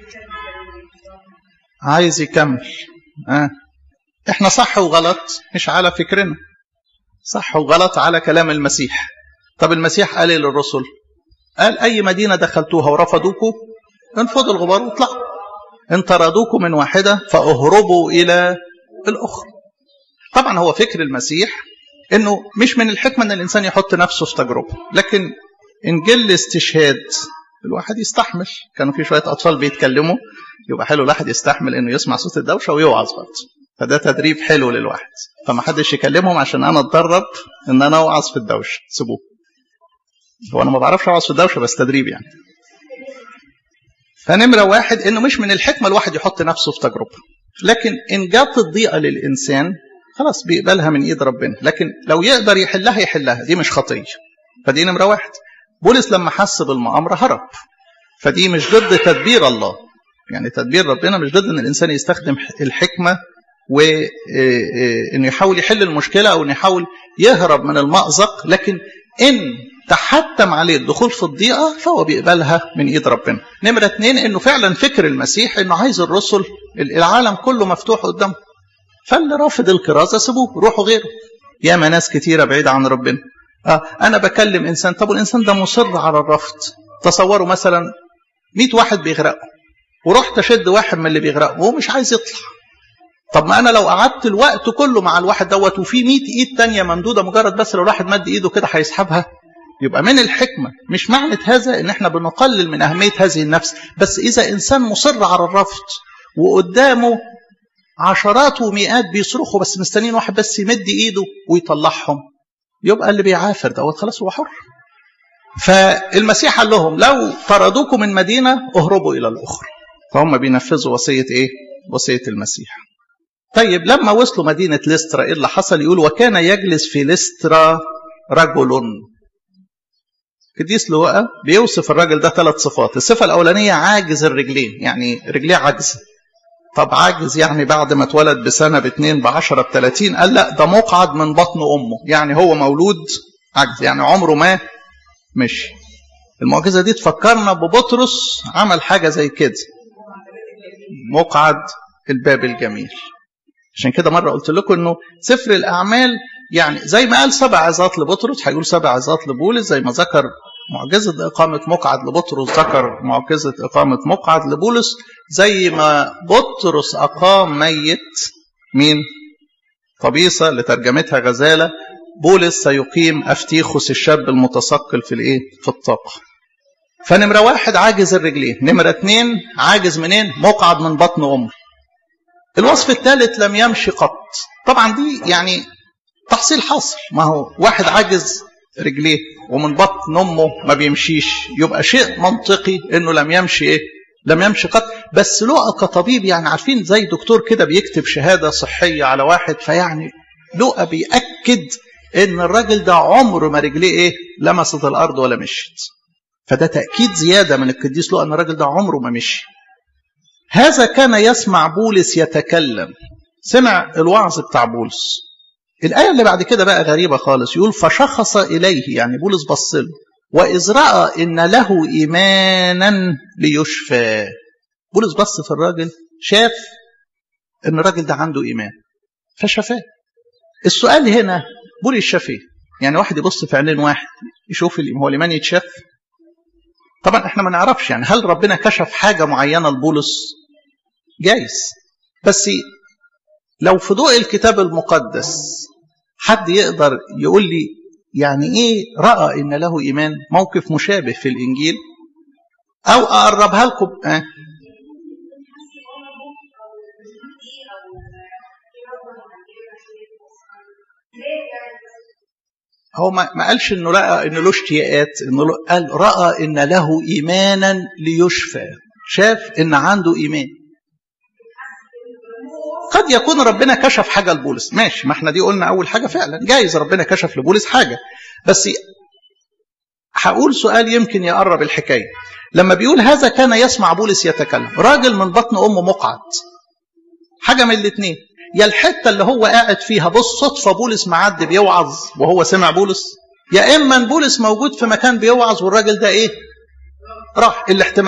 عايز يكمل آه. احنا صح وغلط مش على فكرنا صح وغلط على كلام المسيح طب المسيح قال ايه للرسل قال اي مدينه دخلتوها ورفضوكم انفضوا الغبار واطلعوا ان طردوكم من واحده فاهربوا الى الاخرى طبعا هو فكر المسيح انه مش من الحكمه ان الانسان يحط نفسه في تجربه لكن ان جل استشهاد الواحد يستحمل كانوا في شويه اطفال بيتكلموا يبقى حلو الواحد يستحمل انه يسمع صوت الدوشه ويوعظ برضه فده تدريب حلو للواحد فما حدش يكلمهم عشان انا اتدرب ان انا اوعظ في الدوشه سيبوه هو انا ما بعرفش اوعظ في الدوشه بس تدريب يعني فنمره واحد انه مش من الحكمه الواحد يحط نفسه في تجربه لكن ان جات الضيقه للانسان خلاص بيقبلها من ايد ربنا لكن لو يقدر يحلها يحلها دي مش خطيه فدي نمره واحد بولس لما حس بالمؤامره هرب فدي مش ضد تدبير الله يعني تدبير ربنا مش ضد ان الانسان يستخدم الحكمه وانه يحاول يحل المشكله او انه يحاول يهرب من المأزق لكن ان تحتم عليه الدخول في الضيقه فهو بيقبلها من ايد ربنا. نمره اثنين انه فعلا فكر المسيح انه عايز الرسل العالم كله مفتوح قدامه. فاللي رافض الكرازه سيبوه روحوا غيره. ياما ناس كتيره بعيده عن ربنا. آه انا بكلم انسان طب والانسان ده مصر على الرفض. تصوروا مثلا 100 واحد بيغرقوا ورحت اشد واحد من اللي بيغرقوا وهو مش عايز يطلع. طب ما انا لو قعدت الوقت كله مع الواحد دوت وفي 100 ايد تانية ممدوده مجرد بس لو الواحد مد ايده كده هيسحبها يبقى من الحكمة مش معنى هذا ان احنا بنقلل من اهمية هذه النفس بس اذا انسان مصر على الرفض وقدامه عشرات ومئات بيصرخوا بس مستنيين واحد بس يمد ايده ويطلعهم يبقى اللي بيعافر دوت خلاص هو حر فالمسيح قال لهم لو طردوكم من مدينة اهربوا الى الاخرى فهم بينفذوا وصية ايه وصية المسيح طيب لما وصلوا مدينة لسترا ايه اللي حصل يقول وكان يجلس في لسترا رجل قديس لوقا بيوصف الراجل ده ثلاث صفات الصفة الأولانية عاجز الرجلين يعني رجليه عاجزة طب عاجز يعني بعد ما اتولد بسنة باتنين بعشرة بتلاتين قال لا ده مقعد من بطن أمه يعني هو مولود عاجز يعني عمره ما مشي المعجزة دي تفكرنا ببطرس عمل حاجة زي كده مقعد الباب الجميل عشان كده مرة قلت لكم انه سفر الأعمال يعني زي ما قال سبع عظات لبطرس هيقول سبع عظات لبولس زي ما ذكر معجزة إقامة مقعد لبطرس ذكر معجزة إقامة مقعد لبولس زي ما بطرس أقام ميت مين؟ طبيصة اللي ترجمتها غزالة بولس سيقيم أفتيخوس الشاب المتثقل في الإيه؟ في الطاقة. فنمرة واحد عاجز الرجلين، نمرة اتنين عاجز منين؟ مقعد من بطن أمه. الوصف الثالث لم يمشي قط. طبعا دي يعني تحصيل حاصل ما هو واحد عاجز رجليه ومن بطن امه ما بيمشيش يبقى شيء منطقي انه لم يمشي ايه لم يمشي قط بس لقى كطبيب يعني عارفين زي دكتور كده بيكتب شهاده صحيه على واحد فيعني لقى بيأكد ان الراجل ده عمره ما رجليه ايه لمست الارض ولا مشيت فده تأكيد زياده من القديس لقى ان الراجل ده عمره ما مشي هذا كان يسمع بولس يتكلم سمع الوعظ بتاع بولس الآية اللي بعد كده بقى غريبة خالص يقول فشخص إليه يعني بولس بص له وإذ رأى إن له إيمانا ليشفى بولس بص في الراجل شاف إن الراجل ده عنده إيمان فشفاه السؤال هنا بولس شافيه يعني واحد يبص في عينين واحد يشوف هو الإيمان يتشاف طبعا احنا ما نعرفش يعني هل ربنا كشف حاجة معينة لبولس جايز بس لو في ضوء الكتاب المقدس حد يقدر يقول لي يعني ايه راى ان له ايمان موقف مشابه في الانجيل او اقربها لكم آه. هو ما قالش انه لقى انه له اشتياقات انه قال راى ان له ايمانا ليشفى شاف ان عنده ايمان قد يكون ربنا كشف حاجه لبولس ماشي ما احنا دي قلنا اول حاجه فعلا جايز ربنا كشف لبولس حاجه بس هقول سؤال يمكن يقرب الحكايه لما بيقول هذا كان يسمع بولس يتكلم راجل من بطن امه مقعد حاجه من الاثنين يا الحته اللي هو قاعد فيها بالصدفه بولس معدي بيوعظ وهو سمع بولس يا اما بولس موجود في مكان بيوعظ والراجل ده ايه راح الاحتمال